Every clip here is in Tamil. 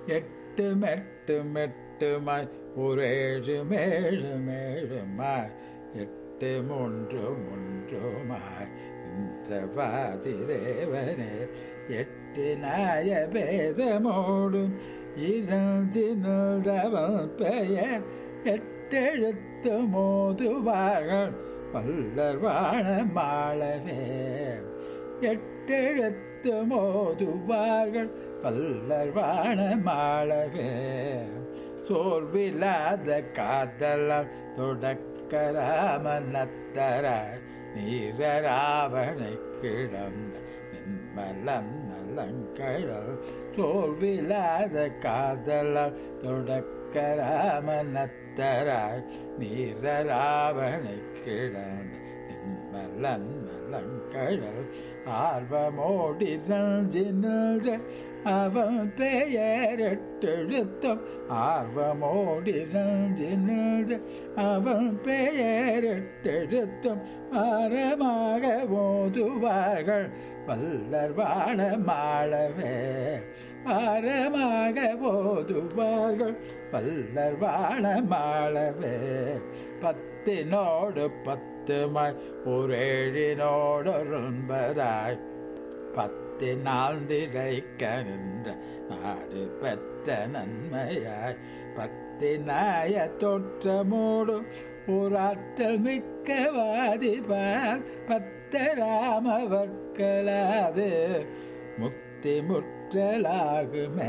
எட்டு மெட்டு மெட்டுமாய் ஒரு ஏழு மேழு மேழுமாய் எட்டு மூன்று மூன்றுமாய் நின்றவாதி தேவனே எட்டு நாய பேதமோடும் இருந்தினுடவன் பெயர் எட்டெழுத்து மோதுவார்கள் வல்லர் வாழ மாளவே எட்டெழுத்து மோதுவார்கள் பல்லர் வாழ மாளவே சோர்வில்லாத காதலால் தொடக்கராமனத்தராய் நீரராவணை கிடந்த நின்மலன் நலங்கழல் சோர்வில்லாத காதலால் தொடக்கராமனத்தராய் நீரராவணை கிடந்த நின்மலன் நலங்கழல் ஆர்வமோடி ரஞ்சினழ அவன் பெயரெட்டெழுத்தும் ஆர்வமோடி ரஞ்சினழ அவன் பெயரெட்டெழுத்தும் ஆரமாக ஓதுவார்கள் வல்லர் வாழ மாளவே ஆரமாக போதுவார்கள் வல்லர் வாழ மாளவே பத்தினோடு பத்துமாய் ஒரு ஏழினோடு ஒன்பதாய் பத்தினால் திரைக்க நின்ற நாடு பெற்ற நன்மையாய் பத்தினாய தோற்றமோடும் ஒரு ஆற்றல் மிக்க வாதிபார் பத்தராமவர்களாது முக்தி முற்றலாகுமே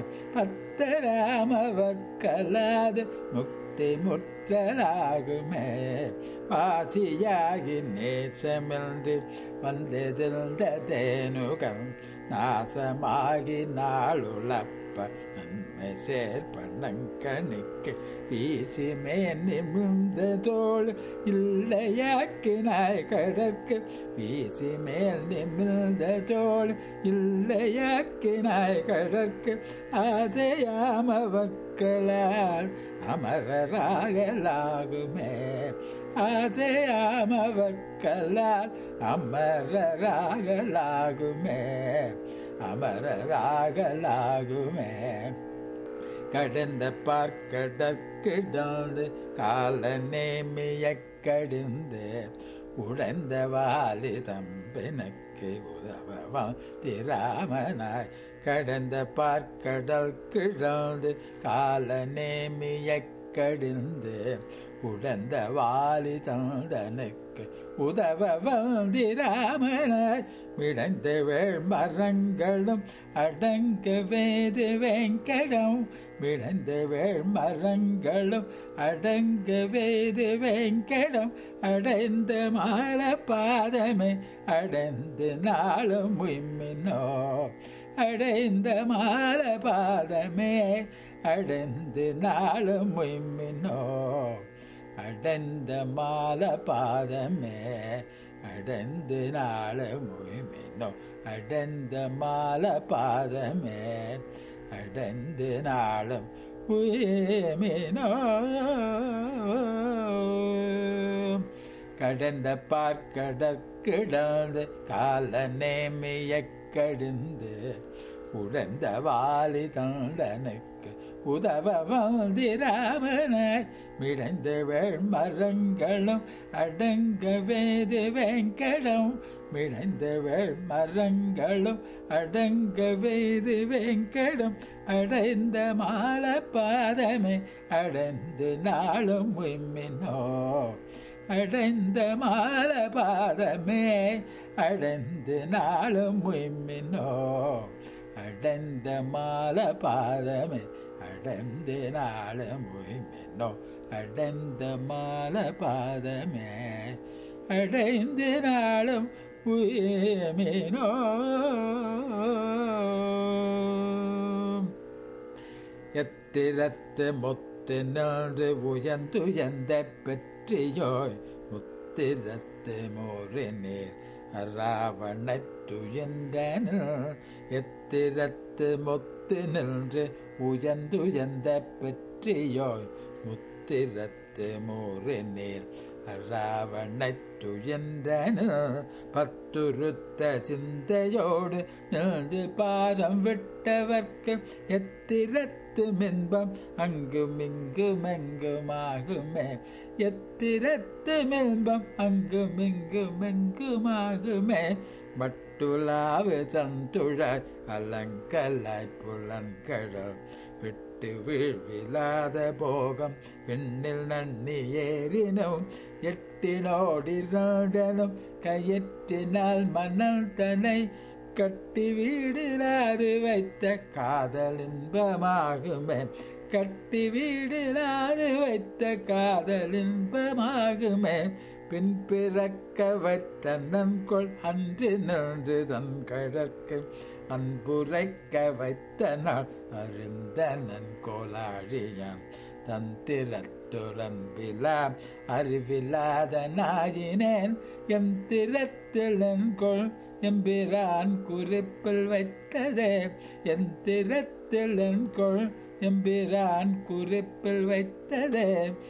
பத்தராமவர்களாது முக்தி முற்றலாகுமே வாசியாகி நேசமின்றி வந்தெதிர்ந்த தேனுகம் நாசமாகி நாளுளப்ப நன்மை சேர்ப்பண்ணங்கணிக்கு வீசி மேன் நிமிர்ந்த தோள் இல்லையாக்கினாய் கடற்கு வீசி மேல் நிமிர்ந்த தோள் இல்லையாக்கினாய் கடற்கு ஆசையாமவர்களால் அமரராகலாகுமே ஆசையாமவர்களால் அமரராகலாகுமே அமரராகலாகுமே கடந்த பார்க்கடற்கிடாது கால நேமிய கடிந்து உடைந்த வாலி தம்பினக்கு உதவவான் திராமனாய் கடந்த பார்க்கடல் கிழந்து கால நேமிய கடிந்து உடந்த வாலி தந்தனுக்கு உதவ வந்திராமனாய் விடைந்த வேள் மரங்களும் அடங்க வேது வெங்கடம் விடைந்த வேள் மரங்களும் அடங்க வேது வெங்கடம் அடைந்த மால பாதமே அடைந்து நாளும் முய்மினோ அடைந்த மால பாதமே அடைந்து நாளும் முய்மினோ அடைந்த மால பாதமே அடைந்து நாள முய்மினோ அடைந்த மால பாதமே அடைந்து நாளும் உயமினோ கடந்த பார்க்கடற்கிடந்து கால நேமிய கடிந்து உடந்த வாலி தந்தனுக்கு உதவ வந்திராமனாய் விடைந்த வேள்மரங்களும் அடங்க வேது வெங்கடம் விடைந்த வேள்மரங்களும் அடங்க வேது வெங்கடம் அடைந்த மால பாதமே அடைந்து நாளும் உம்மினோ அடைந்த மால பாதமே அடைந்து நாளும் உம்மினோ அடைந்த மால பாதமே அடைந்து நாளும் உய்மினோ அடைந்த மால பாதமே அடைந்து நாளும் உயமினோ எத்திரத்து முத்து நின்று உயர்ந்துயர்ந்த பெற்றியோய் முத்திரத்து மோரினீர் ராவணத் துயன்றன எத்திரத்து முத்து நின்று உயர்ந்துயர்ந்த பெற்றியோய் முத்திரத்து மூரினீர் ராவணைத் துயன்றனு பத்துருத்த சிந்தையோடு நின்று பாரம் விட்டவர்க்கு எத்திரத்து மின்பம் அங்கும் இங்கும் எங்குமாகுமே எத்திரத்து மின்பம் அங்கும் இங்கும் எங்குமாகுமே மட்டுலாவு தந்துழாய் அலங்கலாய் புலன்கடல் விட்டு வீழ்விலாத போகம் விண்ணில் நன்னி ஏறினோம் எட்டினோடிராடனும் கையற்றினால் மணல் தனை கட்டி வீடினாது வைத்த காதல் இன்பமாகுமே கட்டி வீடினாது வைத்த காதல் இன்பமாகுமே பின் பிறக்க வைத்த நன்கொள் அன்று நின்று தன் கடற்கு அன்புரைக்க வைத்த நாள் அறிந்த நன்கோலாழியான் தந்திரத்துரன்பிலா அறிவில்லாத நாயினேன் என் திறத்திலன்கொள் எம்பிரான் குறிப்பில் வைத்ததே என் திறத்திலன்கொள் எம்பிரான் குறிப்பில் வைத்ததே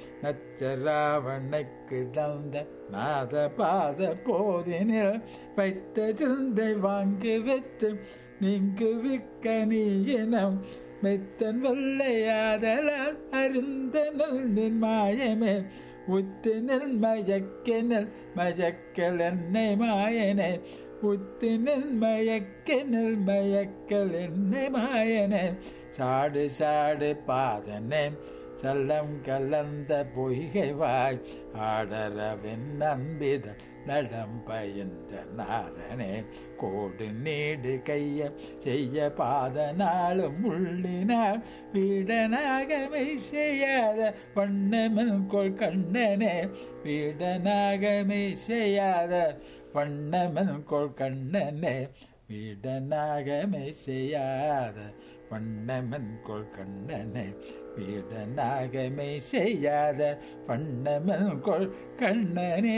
நச்சராவணை கிடந்த நாத பாத போதினில் வைத்த சிந்தை வாங்கி வச்சு நீங்கு விக்க நீயினம் மெத்தன் வெள்ளையாதலால் அருந்தனல் நின் மாயமே உத்தினில் மயக்கினில் மயக்கல் என்னை மாயனே உத்தினில் மயக்கினில் மயக்கல் என்னை மாயனே சாடு சாடு பாதனே செல்லம் கலந்த பொய்கை வாய் ஆடரவின் நம்பிட நடம் பயின்ற நாரணே கோடு நீடு கைய செய்ய பாத நாளும் உள்ளினால் வீடனாகமை செய்யாத வண்ணமன் கொள் கண்ணனே வீடனாகமை செய்யாத வண்ணமன் கொள் கண்ணனே வீடனாகமை செய்யாத வண்ணமன் கொள் கண்ணனே வீடனாகமை செய்யாத வண்ணமன் கொள் கண்ணனே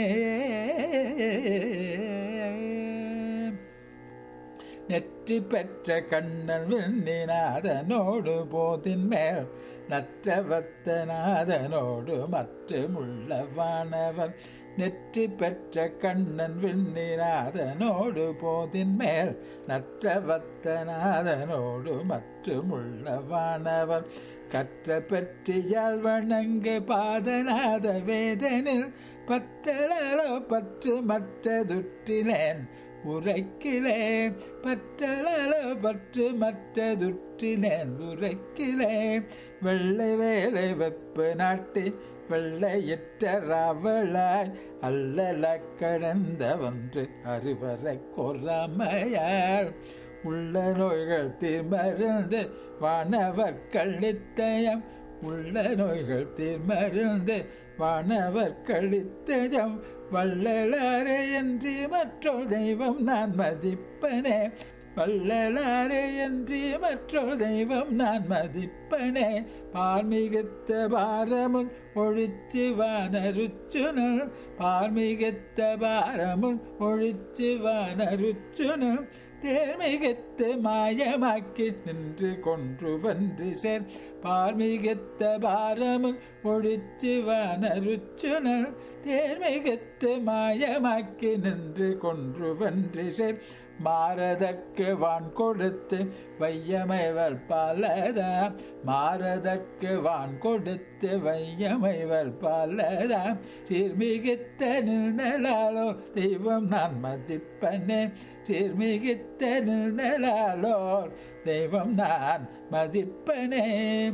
நெற்றி பெற்ற கண்ணன் விண்ணினாதனோடு போதின் மேல் நற்றவத்தநாதனோடு மற்றுமுள்ள வானவர் நெற்றி பெற்ற கண்ணன் விண்ணினாதனோடு போதின் மேல் நற்றவத்தநாதனோடு மற்றுமுள்ள வானவர் கற்ற பெற்றியால் வணங்கு பாதநாத வேதனில் பற்றலோ பற்று மற்றதுற்றிலேன் உரைக்கிலே பற்றலோ பற்று மற்றதுற்றிலேன் உரைக்கிலே வெள்ளை வேலை வெப்பு நாட்டி வெள்ளையிட்ட ராவளாய் அல்லல கடந்தவன்று அறிவரை கொறாமையால் உள்ள நோய்கள் தீர்மருந்து வானவர் கழித்தயம் உள்ள நோய்கள் தீர்மருந்து வானவர் கழித்தயம் வள்ளலாரே என்று மற்றொரு தெய்வம் நான் மதிப்பனே வள்ளலாரே என்று மற்றொரு தெய்வம் நான் மதிப்பனே பார்மிகத்த பாரமுன் ஒழிச்சு வானருச்சுனல் பார்மிகத்த பாரமுன் ஒழிச்சு வானருச்சுனல் தேர்மிகத்து மாயமாக்கி நின்று கொன்று வென்று சேர் பார்மிகத்த பாரமும் ஒழிச்சு வானருச்சுனல் தேர்மிகத்து மாயமாக்கி நின்று கொன்று வென்று சேர் மாறதற்கு வான் கொடுத்து வையமைவல் பலதா மாறதற்கு வான் கொடுத்து வையமைவல் பலதா சீர்மிகித்த நிழலாலோ தெய்வம் நான் மதிப்பனே சீர்மிகித்த நிழலாலோ தெய்வம் நான் மதிப்பனே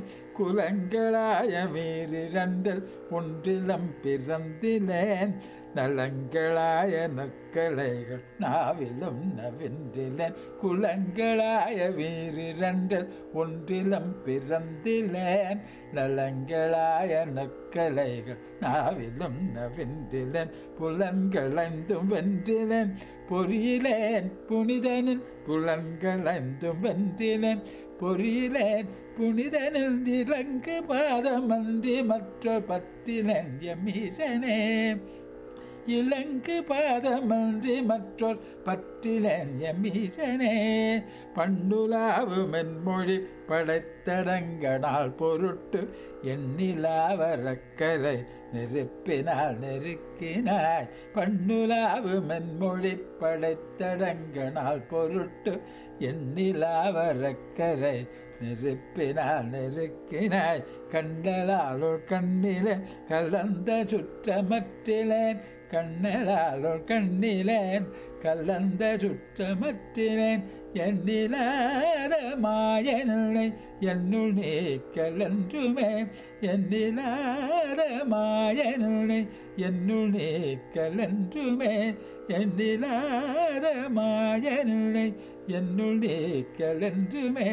குலங்களாய வீரிரண்டில் ஒன்றிலம் பிறந்திலேன் நலங்களாய நற்கலைகள் நாவிலும் நவின்றிலேன் குலங்களாய வீரிரண்டில் ஒன்றிலம் பிறந்திலேன் நலங்களாய நற்கலைகள் நாவிலும் நவின்றிலேன் புலன்களைந்தும் வென்றிலேன் பொறியிலேன் புனிதனில் புலன்களைந்தும் வென்றிலேன் பொறியிலேன் புனிதனில் இறங்கு பாதமன்றி மற்ற பற்றிலேன் எம்மீசனே இலங்கு பாதமன்றி மற்றொர் பற்றிலேன் எமீசனே பண்டுலாவு மென்மொழி படைத்தடங்கனால் பொருட்டு எண்ணிலாவரக்கரை நெருப்பினால் நெருக்கினாய் பண்ணுலாவு மென்மொழி படைத்தடங்கனால் பொருட்டு எண்ணிலாவரக்கரை நெருப்பினால் நெருக்கினாய் கண்டலாலோர் கண்ணிலேன் கலந்த சுற்றமற்றிலேன் கண்ணலாலோர் கண்ணிலேன் கலந்த சுற்றமற்றிலேன் எண்ணிலாத மாயனில்லை என்னுள் நீக்கலன்றுமே எண்ணிலாத மாயனில்லை என்னுள் நீக்கலன்றுமே எண்ணிலாத மாயனில்லை என்னுள் நீக்கலன்றுமே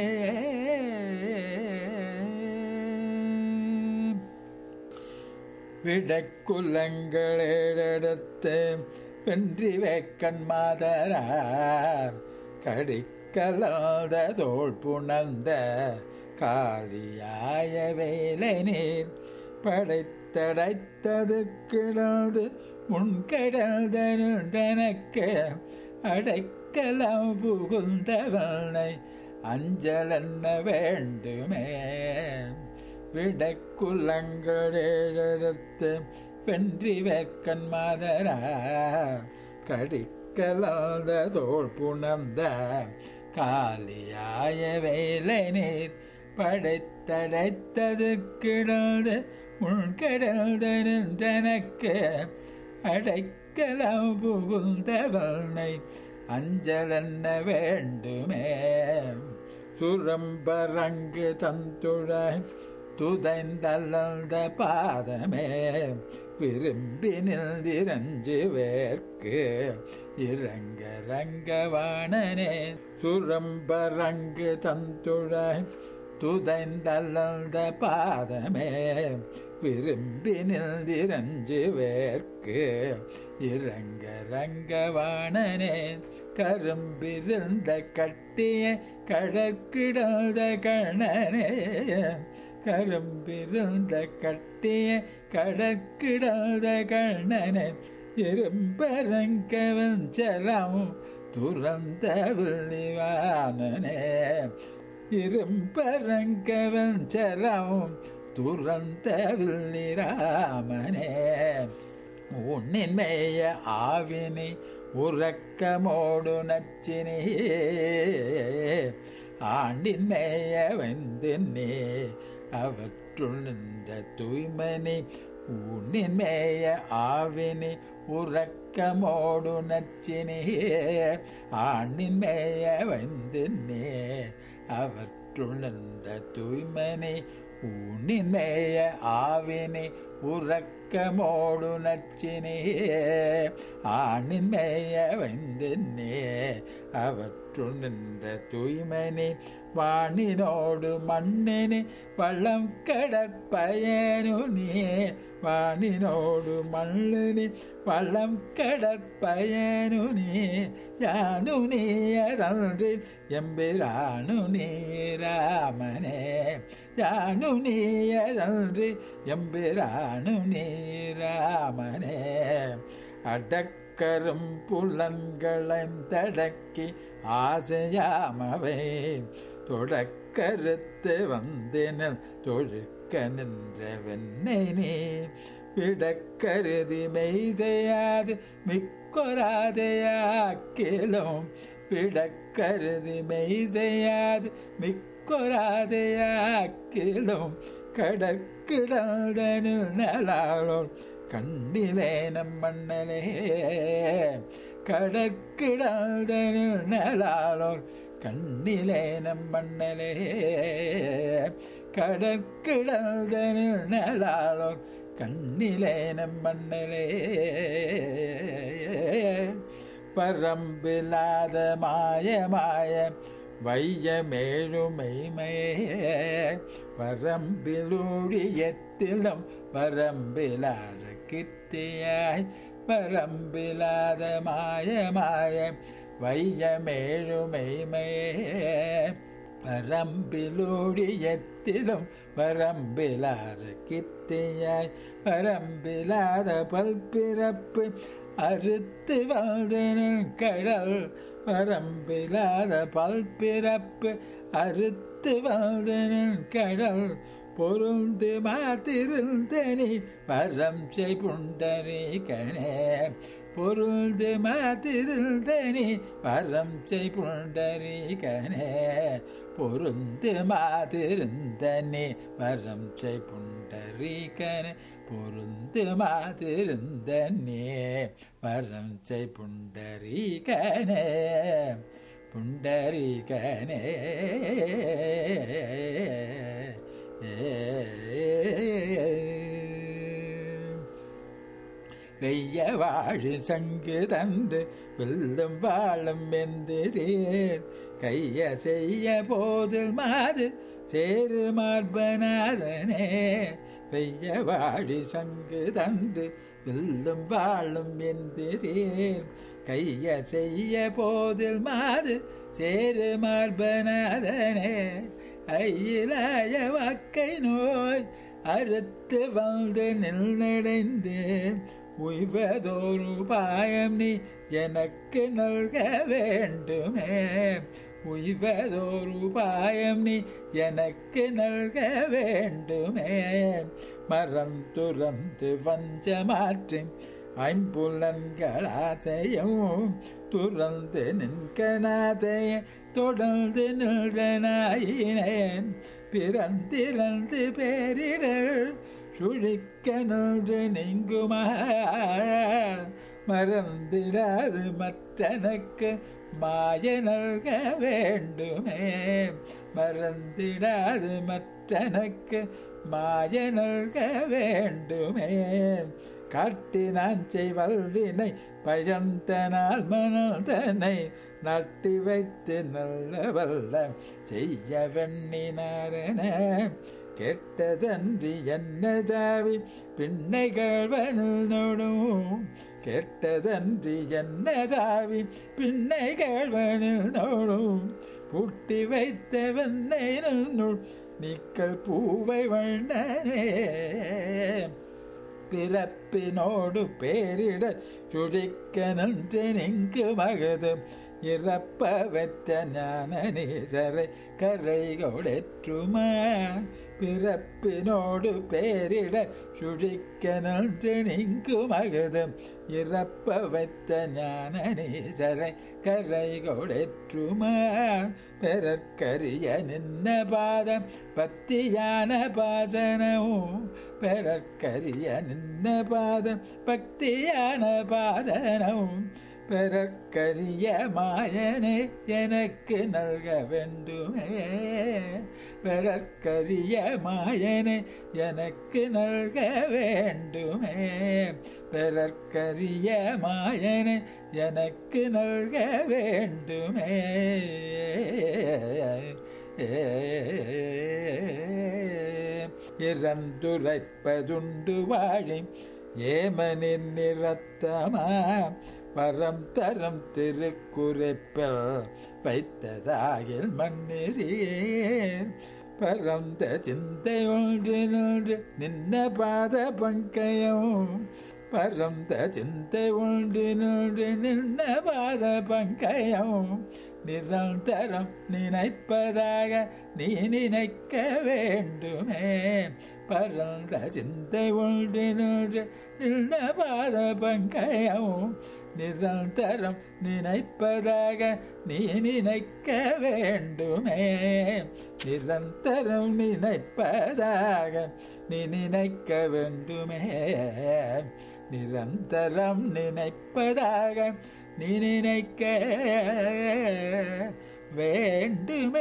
விடக்குலங்களேடத்து வென்றி வேக்கண் மாதரார் கடிக்கலாத தோல் புணர்ந்த காலியாய வேலை நீர் படைத்தடைத்தது கிடந்து முன்கடல்தனுக்கு அடைக்கலம் புகுந்தவனை அஞ்சலன்ன வேண்டுமே விடக்குலங்களேடத்து வென்றி வேற்கண் மாதரா கடிக்கலாத தோல் புணர்ந்த காலியாய வேலை நீர் படைத்தடைத்தது கிடந்து முன்கடல்தனுக்கு அடைக்கலம் புகுந்தவனை அஞ்சலன்ன வேண்டுமே சுரம்பரங்கு தந்துழாய் துதைந்தல்ல பாதமே விரும்பி நிறஞ்சு வேர்க்கு இறங்க ரங்கவாணனே சுரம்பரங்கு தந்துழாய் துதைந்தல்ல பாதமே விரும்பி நிறஞ்சு வேர்க்கு இறங்க ரங்கவாணனே கரும்பிருந்த கட்டிய கடற்கிடாத கண்ணனே கரும்பிருந்த கட்டிய கடற்கிடாத கண்ணனே இரும்பரங்கவன் சரம் துறந்த வில்லிவானனே இரும்பரங்கவன் சரம் துறந்த வில்லிராமனே உன்னின்மேய ஆவினி உறக்கமோடு நச்சினே ஆண்டின் மேய வெந்தின்னே அவற்றுள் நின்ற தூய்மணி உன்னின் மேய ஆவினி உறக்கமோடு நச்சினே ஆண்டின் மேய வெந்தின்னே அவற்றுள் நின்ற தூய்மணி உன்னின் மேய ஆவினி உறக்கமோடு நச்சினே ஆணின் மேய வெந்தின்னே அவற்றுள் நின்ற தூய்மணி வாணினோடு மண்ணினி வள்ளம் கடற்பயனு நீ வாணினோடு மண்ணினி வள்ளம் கடற்பயனு நீ யானு நீயதன்றி எம்பிரானு நீராமனே யானு நீயதன்றி எம்பிரானு நீராமனே அடக்கரும் புலன்களைந்தடக்கி ஆசையாமவை தொடக்கருத்து வந்தினல் தொழுக்க நின்ற வெண்ணை நீ விடக்கருதி மெய்தையாது மிக்கொராதையாக்கிலும் விடக்கருதி மெய்தையாது மிக்கொராதையாக்கிலும் கடற்கிடந்தனு நலாளோர் கண்டிலே நம்மண்ணலே கடற்கிடந்தனு நலாளோர் கண்ணிலே நம்மண்ணலே கடற்கிடந்தனு நலாளோர் கண்ணிலே நம்மண்ணலே பரம்பில்லாத மாய மாய வையமேழுமைமையே வரம்பிலூழியத்திலும் வரம்பிலாத கித்தியாய் வரம்பிலாத மாய மாய வையமேழுமைமையே வரம்பிலூழியத்திலும் பத்திலும் வரம்பிலாத கித்தியாய் வரம்பிலாத பல்பிறப்பு அறுத்து வந்தனின் கடல் வரம்பிலாத பல்பிறப்பு அறுத்து வந்தனின் கடல் பொருந்து மாத்திருந்தனி வரம் செய் புண்டரீகனே பொருந்து மாத்திருந்தனி வரம் செய் புண்டரீகனே பொருந்து மாதிருந்தனி வரம் செய் புண்டரீகனே பொருந்து மாதிருந்தனே வரம் செய் புண்டரீகனே புண்டரீகனே வெய்ய வாழு சங்கு தண்டு வெல்லும் வாழும் வெந்திரேன் கைய செய்ய போதில் மாது சேரு மார்பநாதனே வெய்ய வாழி சங்கு தண்டு வெல்லும் வாழும் வெந்திரேன் கைய செய்ய போதில் மாது சேரு மார்பநாதனே ஐயிலாய வாக்கை நோய் அறுத்து வந்து நில்நடைந்தேன் உய்வதோரு பாயம் நீ எனக்கு நல்க வேண்டுமே உய்வதோரு பாயம் நீ எனக்கு நல்க வேண்டுமே மரம் துறந்து வஞ்ச மாற்றி ஐம்புலன்களாசையும் துறந்து நின்கணாதைய தொடர்ந்து நின்றனாயினேன் பிறந்திறந்து பேரிடர் சுழிக்க நின்று நீங்குமா மறந்திடாது மற்றனக்கு மாய நல்க வேண்டுமே மறந்திடாது மற்றனக்கு மாய நல்க வேண்டுமே காட்டினான் செய்வல்வினை பயந்தனால் மனதனை நட்டி வைத்து நல்ல வல்ல செய்ய வெண்ணினாரன கெட்டதன்றி என்ன தாவி பின்னைகழ்வனில் நோடும் கெட்டதன்றி என்ன தாவி பின்னைகழ்வனில் நோடும் பூட்டி வைத்த வெண்ணெய் நுள் நீக்கள் பூவை வண்ணனே பிறப்பினோடு பேரிட சுழிக்க நன்று நிங்கு மகது இறப்ப வைத்த ஞான நீசரை கரை கொடற்றுமா பிறப்பினோடு பேரிட சுழிக்க நன்று நிங்கு மகது இறப்ப வைத்த ஞான நீசரை கரை கொடற்றுமா பெறற்கரிய நின்ன பாதம் பக்தியான பாசனமும் பெறற்கரிய நின்ன பாதம் பக்தியான பாதனமும் பெறற்கரிய மாயனே எனக்கு நல்க வேண்டுமே பெறற்கரிய மாயனே எனக்கு நல்க வேண்டுமே பெறற்கரிய மாயனே எனக்கு நல்க வேண்டுமே இறந்துரைப்பதுண்டு வாழி ஏமனின் நிறத்தமா பரம் தரம் திருக்குறிப்பில் வைத்ததாகில் மண்ணிறேன் பரந்த சிந்தை ஒன்று நின்று நின்ன பாத பங்கையும் பரந்த சிந்தை ஒன்று நின்று நின்ன பாத பங்கையும் நிரந்தரம் நினைப்பதாக நீ நினைக்க வேண்டுமே பரந்த சிந்தை ஒன்று நின்று நின்ன பாத பங்கையும் நிரந்தரம் நினைப்பதாக நீ நினைக்க வேண்டுமே நிரந்தரம் நினைப்பதாக நீ நினைக்க வேண்டுமே நிரந்தரம் நினைப்பதாக நீ நினைக்க வேண்டுமே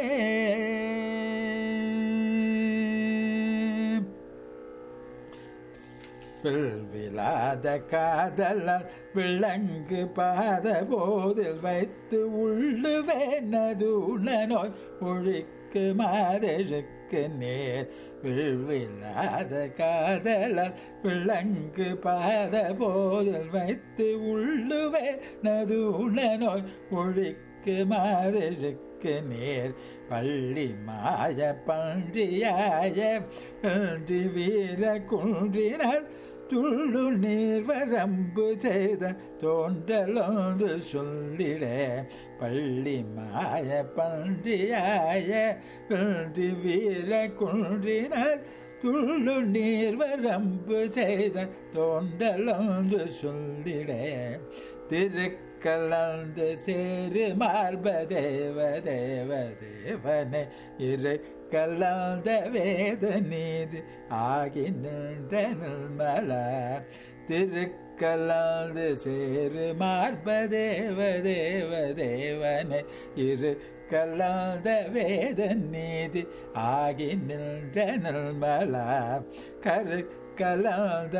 விழாத காதலால் விளங்கு பாத போதில் வைத்து உள்ளுவேனது நோய் ஒழிக்கு மாதழுக்கு நேர் விழாத காதலால் விளங்கு பாத போதில் வைத்து உள்ளுவேனது நோய் ஒழிக்கு மாதழுக்கு புனற்கு நேர் பள்ளி மாய பன்றியாய பன்றி வீர குன்றினர் துள்ளு நீர் வரம்பு செய்த தோன்றலோன்று சொல்லிட பள்ளி மாய பன்றியாய பன்றி வீர குன்றினர் துள்ளு நீர் வரம்பு செய்த தோன்றலோன்று சொல்லிட திருக்கலந்து சேரு மார்ப தேவ தேவ தேவனே இரு கலந்த வேத நீதி ஆகி நின்ற நிர்மல திருக்கலந்து சேரு மார்ப தேவ தேவ தேவனே இரு கலந்த வேத நீதி ஆகி நின்ற நிர்மல கரு கலந்த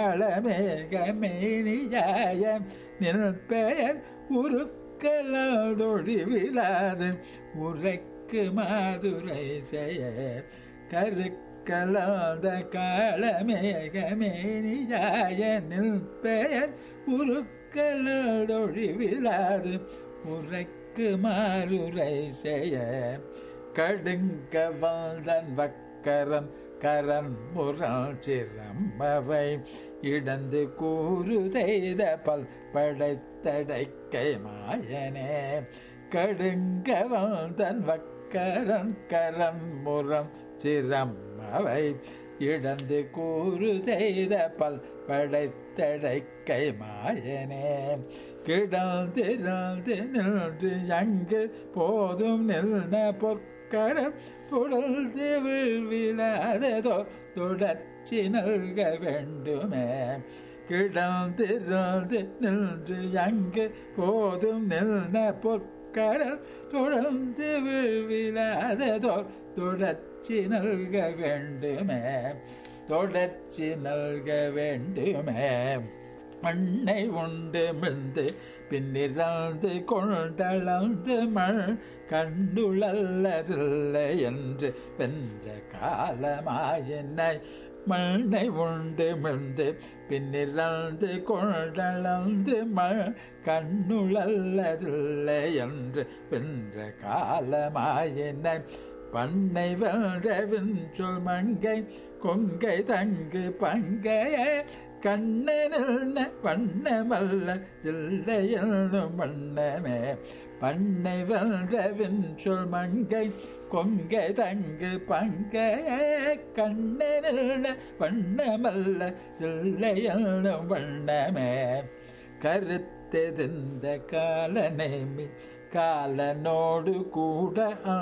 காலமேகமேனியாய நில் பெயர் உருக்கலாதொழிவிலாது உரைக்கு மாதுரை செய்ய கருக்கலாத காலமேகமேனியாய நில் பெயர் உருக்கலாதொழிவிலாது உரைக்கு மாறுரை செய்ய கடுங்க வாழ்ந்தன் வக்கரன் கரன் முரண் சிரம்பவை இடந்து கூறு செய்த பல் படைத்தடைக்கை மாயனே கடுங்க வாழ்ந்தன் வக்கரன் கரன் முறம் சிரம்பவை இடந்து கூறு செய்த பல் படைத்தடைக்கை மாயனே கிடந்திருந்து நின்று அங்கு போதும் நில்ன பொற்கடல் தொடர்ந்து விழாததோ தொடர்ச்சி நல்க வேண்டுமே கிடந்திருந்து நின்று அங்கு போதும் நில்ன பொற்கடல் தொடர்ந்து விழாததோ தொடர்ச்சி நல்க வேண்டுமே தொடர்ச்சி நல்க வேண்டுமே மண்ணை உண்டு மிழ்ந்து பின்னிறந்து கொண்டளந்து மண் கண்டுள்ளதில்லை என்று வென்ற காலமாயினை மண்ணை உண்டு மிழ்ந்து பின்னிறந்து கொண்டளந்து மண் கண்ணுள்ளதில்லை என்று வென்ற காலமாயினை பண்ணை வென்றவின் சொல் மங்கை கொங்கை தங்கு பங்கைய கண்ணனில் வண்ணமல்ல தில்லையனும் வண்ணமே பண்ணை வென்றவின் சொல் மங்கை கொங்கை தங்கு பங்கைய கண்ணனில் வண்ணமல்ல தில்லையனும் வண்ணமே கருத்தெதிர்ந்த காலநேமி காலனோடு கூட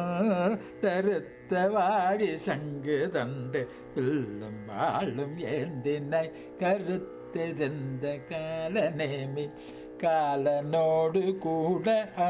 தருத்த வாழி சங்கு தண்டு வில்லும் வாழும் ஏந்தினை கருத்தெதிர்ந்த காலநேமி காலனோடு கூட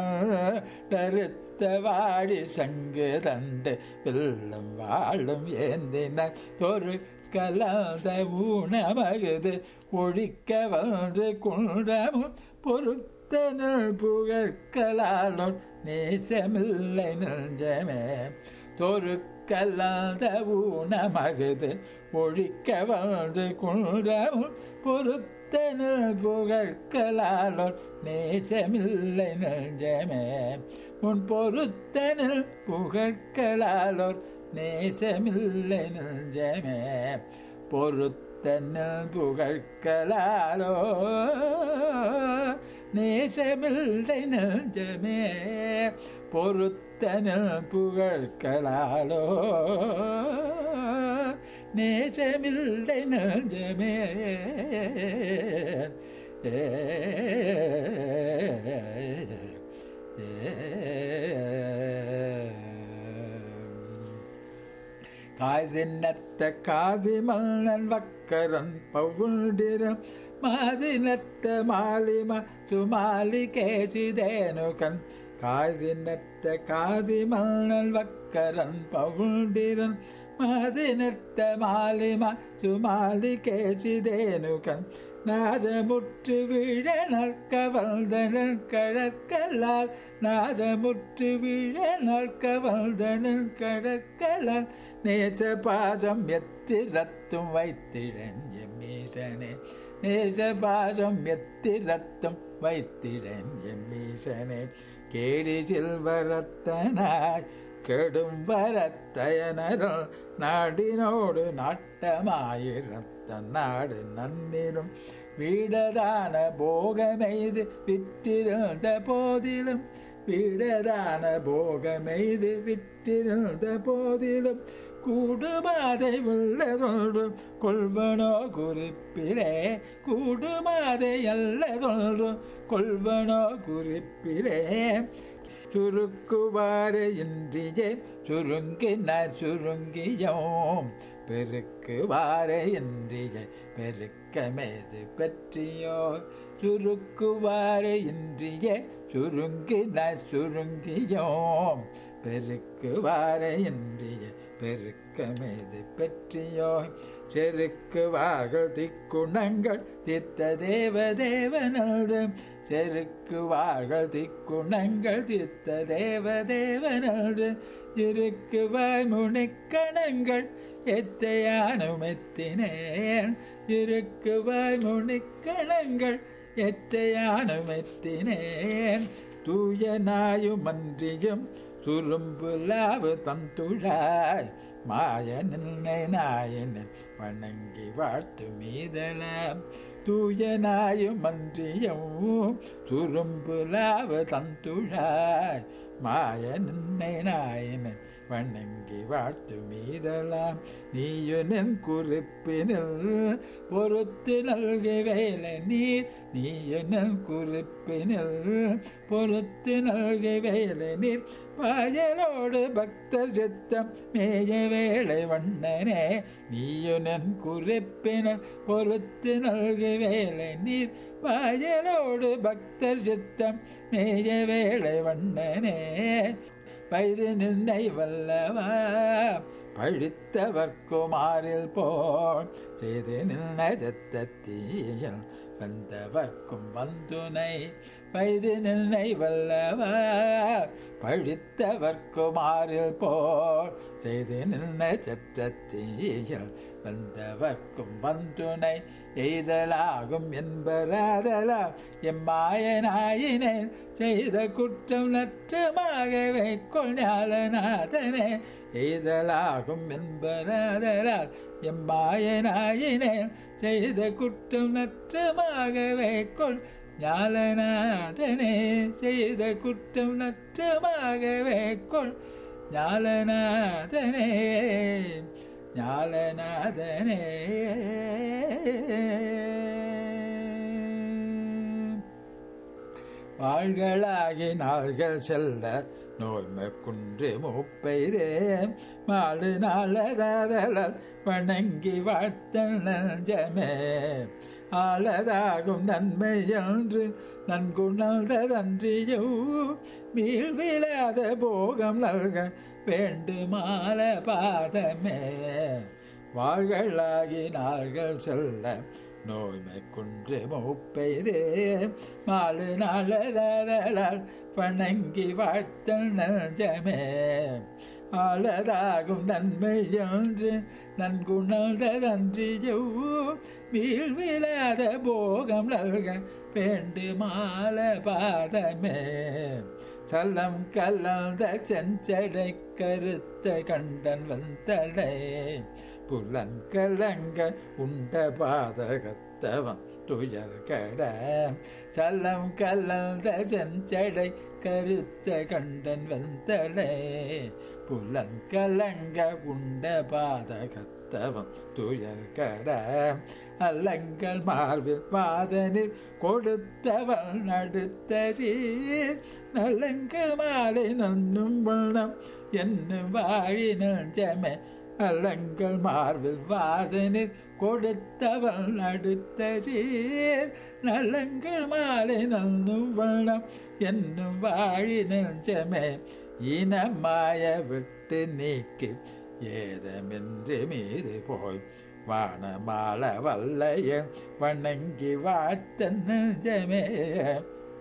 தருத்த வாழி சங்கு தண்டு வில்லும் வாழும் ஏந்தினை ஒரு கலாத ஊனமகுது ஒழிக்க வந்து குன்றமும் பொருத்தனல் புகழ்கலாலும் நேசமில்லை நெஞ்சமே தொருக்கல்லாத ஊனமகுது ஒழிக்க வந்து குன்றமும் பொருத்தனல் புகழ்கலாலும் நேசமில்லை நெஞ்சமே முன் பொருத்தனல் புகழ்கலாலோர் நேசமில்லை நெஞ்சமே பொருத்தனல் புகழ்கலாலோ நேசமில்லை நெஞ்சமே பொருத்தனல் புகழ்கலாலோ நேசமில்லை நெஞ்சமே ஏ காசினத்த காசி மன்னன் வக்கரன் பவுண்டிரம் மாசினத்த மாலிம சுமாலி கேசிதேனுகன் காசினத்த காசி மன்னன் வக்கரன் பவுண்டிரன் மாசினத்த மாலிம சுமாலி கேசிதேனுகன் நாதமுற்று விழ நற்கவல்தனன் கழற்கலால் நாதமுற்று விழ நற்கவல்தனன் கழற்கலால் நேச பாசம் எத்திரத்தும் வைத்திடன் எம்மீசனே நேச பாசம் எத்திரத்தும் வைத்திடன் எம்மீசனே கேடி செல்வரத்தனாய் கெடும் வரத்தயனருள் நாடினோடு நாட்டமாயிரத்த நாடு நன்னிடும் வீடதான போகமெய்து விற்றிருந்த போதிலும் வீடதான போகமெய்து விற்றிருந்த போதிலும் கூடுமாதை உள்ளதொன்று கொள்வனோ குறிப்பிலே கூடுமாதை அல்லதொன்று கொள்வனோ குறிப்பிலே சுருக்குவாறு இன்றியே சுருங்கின சுருங்கியோம் பெருக்குவாறு இன்றியே பெருக்கமேது பற்றியோ சுருக்குவாறு இன்றியே சுருங்கின சுருங்கியோம் பெருக்குவாறு இன்றியே பெருக்கமேது பற்றியோ செருக்குவார்கள் திக்குணங்கள் தித்த தேவ தேவனோடு செருக்குவார்கள் திக்குணங்கள் தித்த தேவ தேவனோடு இருக்குவாய் முனிக்கணங்கள் எத்தையானுமெத்தினேன் இருக்குவாய் முனிக்கணங்கள் எத்தையானுமெத்தினேன் தூயனாயுமன்றியும் சுரும்புலாவு தந்துழாய் மாய நின்னை நாயனன் வணங்கி வாழ்த்து மீதலாம் தூயனாயும் மன்றியும் சுரும்புலாவு தந்துழாய் மாய நின்னை நாயனன் வணங்கி வாழ்த்து மீதலாம் நீயுனின் குறிப்பினில் பொறுத்து நல்கி வேலை நீர் நீயுனின் குறிப்பினில் பொறுத்து நல்கி வேலை நீர் பாயலோடு பக்தர் சித்தம் மேய வேளை வண்ணனே நீயுனன் குறிப்பினர் பொறுத்து நல்கு வேலை நீர் பாயலோடு பக்தர் சித்தம் மேய வேளை வண்ணனே பைது நின்னை வல்லவா பழித்தவர்க்குமாரில் போல் செய்து நின்ன ஜத்தத்தீயல் வந்தவர்க்கும் வந்துனை பைது நின்னை வல்லவா பழித்தவர்க்குமாரில் போல் செய்து நின்ன சற்றத்தீயல் வந்தவர்க்கும் வந்துனை எய்தலாகும் என்பராதலால் எம்மாயனாயினேன் செய்த குற்றம் நற்றமாகவே கொள்ஞாலநாதனே எய்தலாகும் என்பராதலால் எம்மாயனாயினேன் செய்த குற்றம் நற்றமாகவே கொள் ஞாலநாதனே செய்த குற்றம் நற்றமாகவே கொள் ஞாலநாதனே ஞாலநாதனே வாழ்களாகி நாள்கள் செல்ல நோய்மை குன்று மூப்பெய்தே மாடு நாளதாதலர் வணங்கி வாழ்த்த நஞ்சமே ஆளதாகும் நன்மை என்று நன்குணர்ந்ததன்றியோ மீள்விலாத போகம் நல்க வேண்டுமால பாதமே வாழ்களாகி நாள்கள் செல்ல நோய்மை குன்று மூப்பெய்தே மாலு நாளதால் வணங்கி வாழ்த்தல் நஞ்சமே ஆளதாகும் நன்மை என்று நன்குணர்ந்ததன்றியோ வீழ்விலாத போகம் நல்க வேண்டுமால பாதமே சல்லம் கலந்த செஞ்சடை கருத்த கண்டன் வந்தடை புலன் கலங்க உண்ட பாதகத்தவன் துயர்கட சல்லம் கலந்த செஞ்சடை கருத்த கண்டன் வந்தடை புலன் கலங்க உண்ட பாதகத்தவன் துயர்கட அல்லங்கள் மார்பில் வாசனில் கொடுத்தவள் நடுத்த சீர் நல்லங்கள் மாலை நன்னும் வண்ணம் என்னும் வாழி நெஞ்சமே அல்லங்கள் மார்பில் வாசனில் கொடுத்தவள் நடுத்த சீர் நல்லங்கள் மாலை நன்னும் வண்ணம் என்னும் வாழி நெஞ்சமே இனமாய விட்டு நீக்கி ஏதமின்றி மீது போய் வானமால வல்லையன் வணங்கி வாட்ட நெஞ்சமே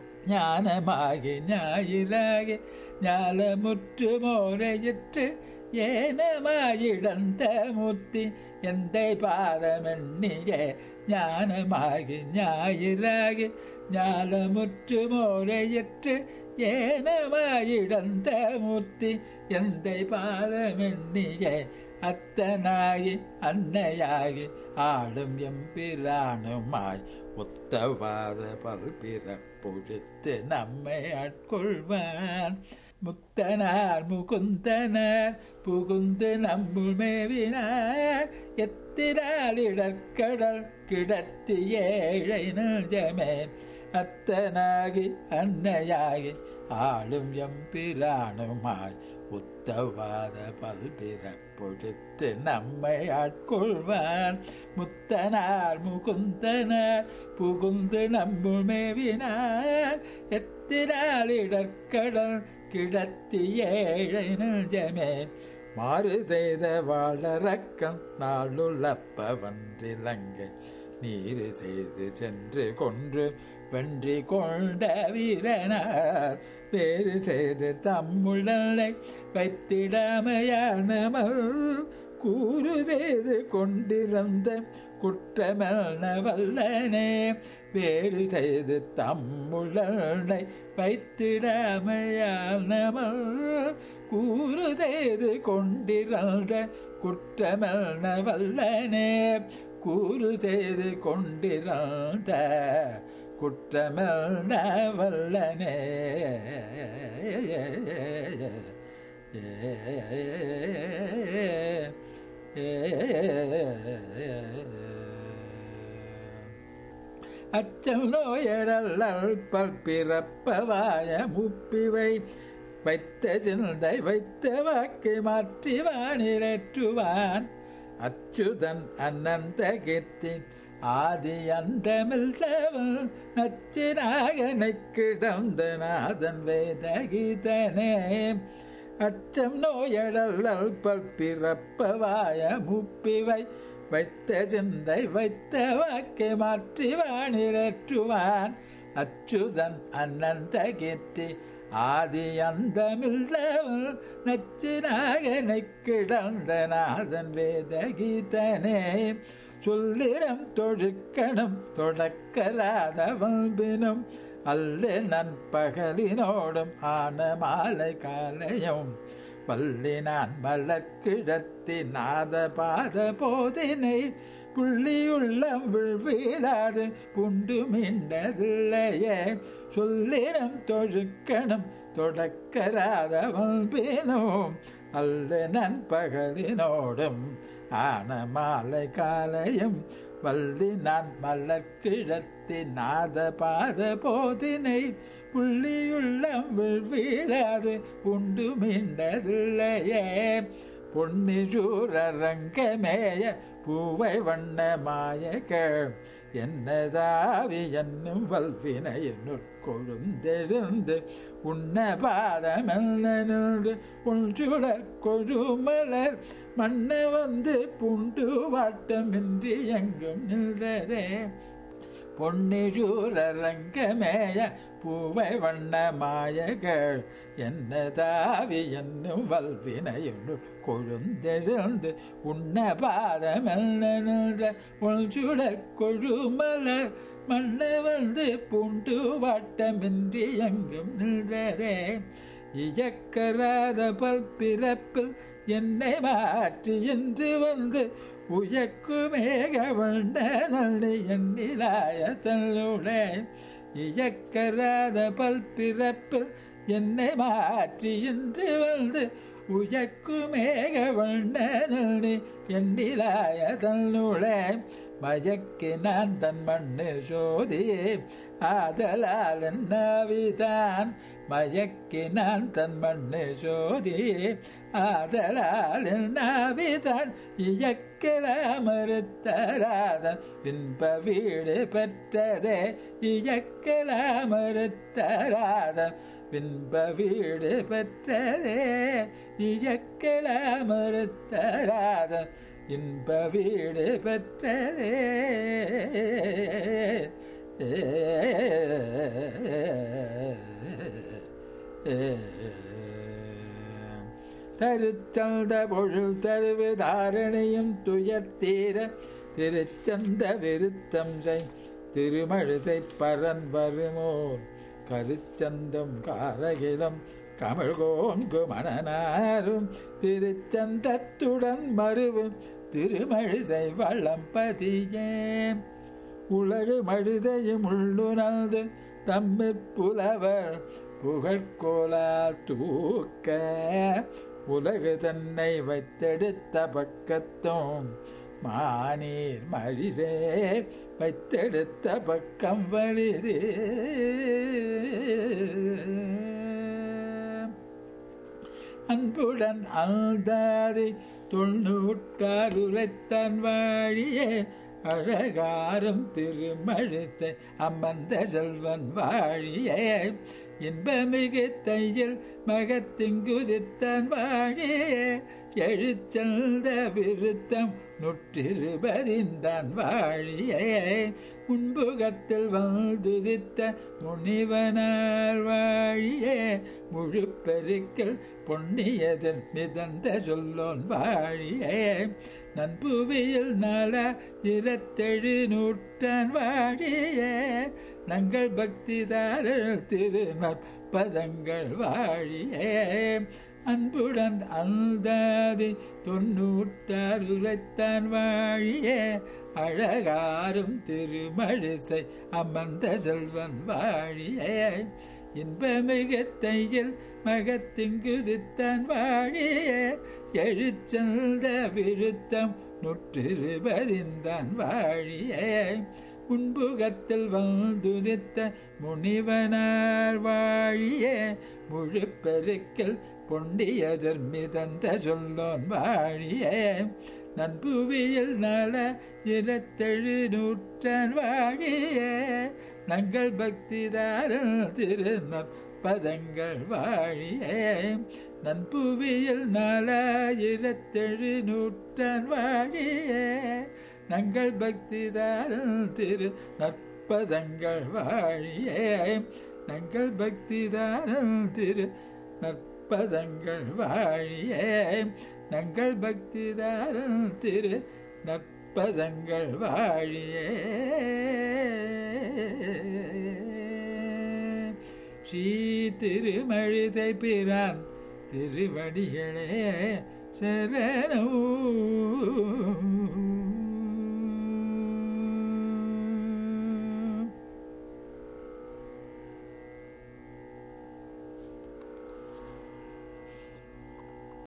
ஞானமாகி ஞாயிறாகி ஞாலமுற்று மோரையிற்று ஏனமாயிடந்த மூர்த்தி எந்தை பாதமெண்ணிய ஞானமாகி ஞாயிறாகி ஞானமுற்று மோரையற்று ஏனமாயிடந்த மூர்த்தி எந்தை பாதமெண்ணிய அத்தனாகி அன்னையாகி ஆளும் எம்பிரானுமாய் உத்தவாத பல்பிறப்புழித்து நம்மை ஆட்கொள்வான் முத்தனார் முகுந்தனார் புகுந்து நம்முள் மேவினார் எத்திராலிடற்கடல் கிடத்தி ஏழை நெஞ்சமே அத்தனாகி அன்னையாகி ஆளும் எம்பிரானுமாய் உத்தவாத பல்பிறப்பொழித்து நம்மை ஆட்கொள்வான் முத்தனார் முகுந்தனார் புகுந்து நம்முள் மேவினார் எத்திராலிடற்கடல் கிடத்தி ஏழை நெஞ்சமே மாறு செய்த வாழறக்கம் நாளுள்ளப்பவன்றிலங்கை நீரு செய்து சென்று கொன்று வென்றி கொண்ட வீரனார் வேறு செய்து தம்முழலை வைத்திடாமையால் நமல் கூறு செய்து கொண்டிருந்த குற்றமல்ல வல்லனே வேறு செய்து தம்முழலை வைத்திடாமையால் நமல் கூறு செய்து கொண்டிருந்த குற்றமல்ல வல்லனே கூறு செய்து கொண்டிருந்த குற்றமல்ல வல்லனே அச்சம் நோயடல் பல்பிறப்பவாய முப்பிவை வைத்த சிந்தை வைத்த வாக்கை மாற்றி வானிலேற்றுவான் அச்சுதன் அனந்த கீர்த்தி ஆதி அந்தமில்லவன் நச்சினாகனை கிடந்த நாதன் வேதகீதனே அச்சம் நோயடல் பல்பிறப்பவாய முப்பிவை வைத்த சிந்தை வைத்த வாக்கை மாற்றி வானிலேற்றுவான் அச்சுதன் அனந்த கீர்த்தி ஆதி அந்தமில்லவன் நச்சினாகனை கிடந்த நாதன் வேதகீதனே சொல்லிரம் தொழுக்கணம் தொடக்கராதவன் பினும் அல்ல நண்பகலினோடும் ஆன மாலை காலையும் வல்லினான் மலர்கிடத்தி நாத பாத போதினை புள்ளியுள்ளம் விழ்வீராது புண்டு மிண்டதில்லையே சொல்லினம் தொழுக்கணம் தொடக்கராதவன் பேனும் அல்ல நண்பகலினோடும் ஆன மாலை காலையும் வள்ளி நான் மலர்கிழத்தி நாத பாத போதினை புள்ளியுள்ளம் விழ்வீராது உண்டு மீண்டதில்லையே பொன்னி சூரரங்கமேய பூவை வண்ண மாயகள் என்னதாவி என்னும் வல்வினையினுள் கொழுந்தெழுந்து உன்ன பாதமென்று உன் சுடர் கொழுமலர் மண்ண வந்து புண்டு வாட்டமின்றி எங்கும் நின்றதே பொன்னிசூரரங்கமேய பூவை வண்ண மாயகள் என்னதாவி என்னும் வல்வினையுன்னு கொழுந்தெழுந்து உன்ன பாதமெல்ல நின்ற உள் சுடர் கொழுமலர் மண்ண வந்து பூண்டு வாட்டமின்றி எங்கும் நின்றதே இயக்கராத பல்பிறப்பில் என்னை மாற்றி என்று வந்து உயக்கு மேக வண்ட நல்லி எண்ணிலாய தன்னுடே இயக்கராத பல்பிறப்பில் என்னை மாற்றி என்று வந்து உயக்கு மேக வண்ட நல்லி எண்ணிலாய தன்னுடே மயக்கு நான் தன் மண்ணு சோதியே ஆதலால் நாவிதான் மயக்கி நான் தன் மண்ணு சோதியே ஆதலால் நாவிதான் இயக்கல மறுத்தராத பின்ப வீடு பெற்றதே இயக்கல மறுத்தராத பின்ப வீடு பெற்றதே இயக்கல மறுத்தராத இன்ப வீடு பெற்றதே தருத்தந்த பொருள் தருவு தாரணையும் துயர்த்தீர திருச்சந்த விருத்தம் செய் திருமழிசை பரன் வருமோர் கருச்சந்தம் காரகிலம் கமழ்கோங்கு மணனாரும் திருச்சந்தத்துடன் மருவும் திருமழிசை வள்ளம்பதியே உலகு மழுதையும் உள்ளுணர்ந்து தம்மிற் புலவர் புகழ்கோலால் தூக்க உலகு தன்னை வைத்தெடுத்த பக்கத்தும் மானீர் மழிசே வைத்தெடுத்த பக்கம் வலிதே அன்புடன் அல்தாதி தொண்ணூற்றார் உரைத்தான் வாழியே அழகாரும் திருமழித்தை அமர்ந்த செல்வன் வாழியே இன்பமிகு தையில் மகத்திங்குதித்தான் வாழியே எழுச்செல்த விருத்தம் நுற்றிருபதிந்தான் வாழியே முன்புகத்தில் வந்துதித்த முனிவனார் வாழியே முழு பெருக்கில் பொன்னியதன் மிதந்த சொல்லோன் வாழியே நன்புவியில் நல இருத்தெழு நூற்றான் வாழியே நங்கள் பக்திதாரர் திரு நற்பதங்கள் வாழியே அன்புடன் அந்தாதி தொன்னூற்றார் உரைத்தான் வாழியே அழகாரும் திருமழிசை அமர்ந்த செல்வன் வாழியே இன்பமிகு தையில் மகத்திங்குதித்தான் வாழியே எழுச்சந்த விருத்தம் நுற்றிருபதிந்தான் வாழியே முன்புகத்தில் வந்துதித்த முனிவனார் வாழியே முழு பெருக்கில் பொண்டியதர் மிதந்த சொல்லோன் வாழியே நன்புவியில் நல இரத்தெழு நூற்றான் வாழியே நங்கள் பக்திதாரன் திரு நற்பதங்கள் வாழியே நன்புவியில் நாலாயிரத்தெழு நூற்றான் வாழியே நங்கள் பக்திதாரன் திரு நற்பதங்கள் வாழியே நங்கள் பக்திதாரன் திரு நற்பதங்கள் வாழியே நங்கள் பக்திதாரன் திரு நற்பதங்கள் வாழியே ஸ்ரீ திருமழிசை பிரான் திருவடிகளே சரணம்